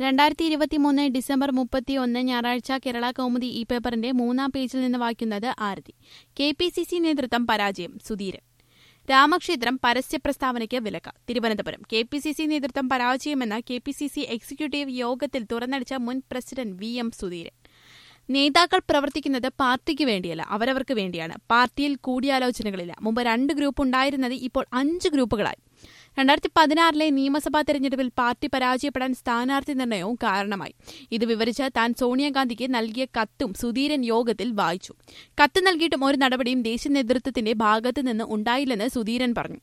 രണ്ടായിരത്തി ഇരുപത്തിമൂന്ന് ഡിസംബർ മുപ്പത്തി ഒന്ന് ഞായറാഴ്ച കേരള കൗമുദി ഈ പേപ്പറിന്റെ മൂന്നാം പേജിൽ നിന്ന് വായിക്കുന്നത് Arathi K P C C നേതൃത്വം പരാജയം സുധീരൻ രാമക്ഷേത്രം പരസ്യ പ്രസ്താവനയ്ക്ക് വിലക്ക് തിരുവനന്തപുരം കെ പി സി സി നേതൃത്വം പരാജയമെന്ന K P C C executive യോഗത്തിൽ തുറന്നടിച്ച മുൻ പ്രസിഡന്റ് വി എം സുധീരൻ നേതാക്കൾ പ്രവർത്തിക്കുന്നത് പാർട്ടിക്ക് വേണ്ടിയല്ല അവരവർക്ക് വേണ്ടിയാണ് പാർട്ടിയിൽ കൂടിയാലോചനകളില്ല മുമ്പ് രണ്ട് ഗ്രൂപ്പ് ഉണ്ടായിരുന്നത് ഇപ്പോൾ അഞ്ച് ഗ്രൂപ്പുകളായി രണ്ടായിരത്തി പതിനാറിലെ നിയമസഭാ തെരഞ്ഞെടുപ്പിൽ പാർട്ടി പരാജയപ്പെടാൻ സ്ഥാനാർത്ഥി നിർണയവും കാരണമായി ഇത് വിവരിച്ച് താൻ സോണിയാഗാന്ധിക്ക് നൽകിയ കത്തും സുധീരൻ യോഗത്തിൽ വായിച്ചു കത്ത് നൽകിയിട്ടും ഒരു നടപടിയും ദേശീയ നേതൃത്വത്തിന്റെ ഭാഗത്തു നിന്ന് ഉണ്ടായില്ലെന്ന് സുധീരൻ പറഞ്ഞു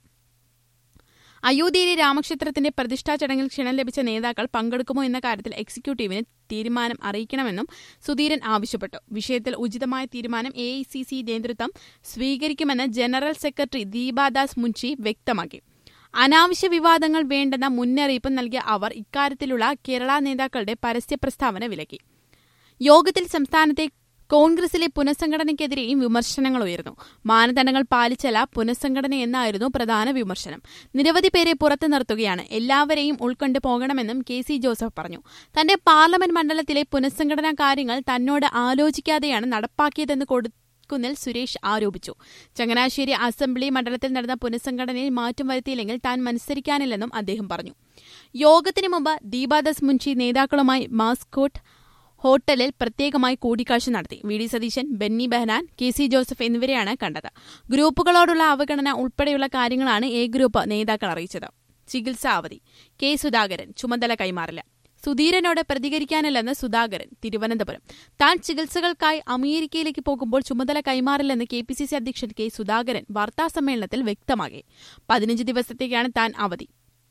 അയോധ്യയിലെ രാമക്ഷേത്രത്തിന്റെ പ്രതിഷ്ഠാ ചടങ്ങിൽ ക്ഷണം ലഭിച്ച നേതാക്കൾ പങ്കെടുക്കുമോ എന്ന കാര്യത്തിൽ എക്സിക്യൂട്ടീവിന് തീരുമാനം അറിയിക്കണമെന്നും സുധീരൻ ആവശ്യപ്പെട്ടു വിഷയത്തിൽ ഉചിതമായ തീരുമാനം എ നേതൃത്വം സ്വീകരിക്കുമെന്ന് ജനറൽ സെക്രട്ടറി ദീപാദാസ് മുൻഷി വ്യക്തമാക്കി അനാവശ്യ വിവാദങ്ങൾ വേണ്ടെന്ന മുന്നറിയിപ്പ് നൽകിയ അവർ ഇക്കാര്യത്തിലുള്ള കേരള നേതാക്കളുടെ പരസ്യ പ്രസ്താവന വിലക്കി യോഗത്തിൽ സംസ്ഥാനത്തെ കോൺഗ്രസിലെ പുനഃസംഘടനയ്ക്കെതിരെയും വിമർശനങ്ങൾ ഉയർന്നു മാനദണ്ഡങ്ങൾ പാലിച്ചല്ല പുനഃസംഘടന എന്നായിരുന്നു പ്രധാന വിമർശനം നിരവധി പേരെ പുറത്തു നിർത്തുകയാണ് എല്ലാവരെയും ഉൾക്കൊണ്ടു പോകണമെന്നും കെ സി ജോസഫ് പറഞ്ഞു തന്റെ പാർലമെന്റ് മണ്ഡലത്തിലെ പുനഃസംഘടനാ കാര്യങ്ങൾ തന്നോട് ആലോചിക്കാതെയാണ് നടപ്പാക്കിയതെന്ന് കൊടു കുന്നിൽ സുരേഷ് ആരോപിച്ചു ചങ്ങനാശ്ശേരി അസംബ്ലി മണ്ഡലത്തിൽ നടന്ന പുനഃസംഘടനയിൽ മാറ്റം വരുത്തിയില്ലെങ്കിൽ താൻ മത്സരിക്കാനില്ലെന്നും അദ്ദേഹം പറഞ്ഞു യോഗത്തിന് മുമ്പ് ദീപാദാസ് മുൻഷി നേതാക്കളുമായി മാസ്കോട്ട് ഹോട്ടലിൽ പ്രത്യേകമായി കൂടിക്കാഴ്ച നടത്തി V D Satheesan Benny Behanan K C Joseph എന്നിവരെയാണ് കണ്ടത് ഗ്രൂപ്പുകളോടുള്ള അവഗണന ഉൾപ്പെടെയുള്ള കാര്യങ്ങളാണ് എ ഗ്രൂപ്പ് നേതാക്കൾ അറിയിച്ചത് ചികിത്സാ അവധി കെ സുധാകരൻ ചുമതല കൈമാറില്ല സുധീരനോട് പ്രതികരിക്കാനില്ലെന്ന് സുധാകരൻ തിരുവനന്തപുരം താൻ ചികിത്സകൾക്കായി അമേരിക്കയിലേക്ക് പോകുമ്പോൾ ചുമതല കൈമാറില്ലെന്ന് കെ പി സി സി അധ്യക്ഷൻ കെ സുധാകരൻ വാർത്താസമ്മേളനത്തിൽ വ്യക്തമാക്കി പതിനഞ്ച് ദിവസത്തേക്കാണ് താൻ അവധി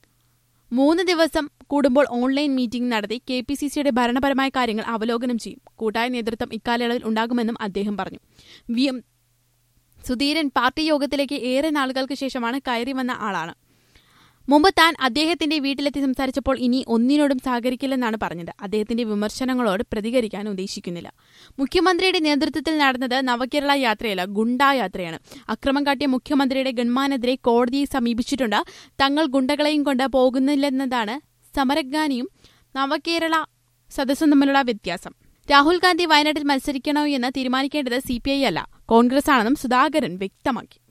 മൂന്ന് ദിവസം കൂടുമ്പോൾ ഓൺലൈൻ മീറ്റിംഗ് നടത്തി കെ പി സി സിയുടെ ഭരണപരമായ കാര്യങ്ങൾ അവലോകനം ചെയ്യും കൂട്ടായ നേതൃത്വം ഇക്കാലയളവിൽ ഉണ്ടാകുമെന്നും അദ്ദേഹം പറഞ്ഞു വി എം സുധീരൻ പാർട്ടി യോഗത്തിലേക്ക് ഏറെ നാളുകൾക്ക് ശേഷമാണ് കയറി വന്ന ആളാണ് മുമ്പ് താൻ അദ്ദേഹത്തിന്റെ വീട്ടിലെത്തി സംസാരിച്ചപ്പോൾ ഇനി ഒന്നിനോടും സഹകരിക്കില്ലെന്നാണ് പറഞ്ഞത് അദ്ദേഹത്തിന്റെ വിമർശനങ്ങളോട് പ്രതികരിക്കാൻ ഉദ്ദേശിക്കുന്നില്ല മുഖ്യമന്ത്രിയുടെ നേതൃത്വത്തിൽ നടന്നത് നവകേരള യാത്രയല്ല ഗുണ്ടാ യാത്രയാണ് അക്രമം കാട്ടിയ മുഖ്യമന്ത്രിയുടെ ഗൺമാനെതിരെ കോടതിയെ സമീപിച്ചിട്ടുണ്ട് തങ്ങൾ ഗുണ്ടകളെയും കൊണ്ട് പോകുന്നില്ലെന്നതാണ് സമരഗാനിയും നവകേരള സദസ്സും തമ്മിലുള്ള വ്യത്യാസം രാഹുൽ ഗാന്ധി വയനാട്ടിൽ മത്സരിക്കണോ എന്ന് തീരുമാനിക്കേണ്ടത് സി പി ഐ അല്ല കോൺഗ്രസ് ആണെന്നും സുധാകരൻ വ്യക്തമാക്കി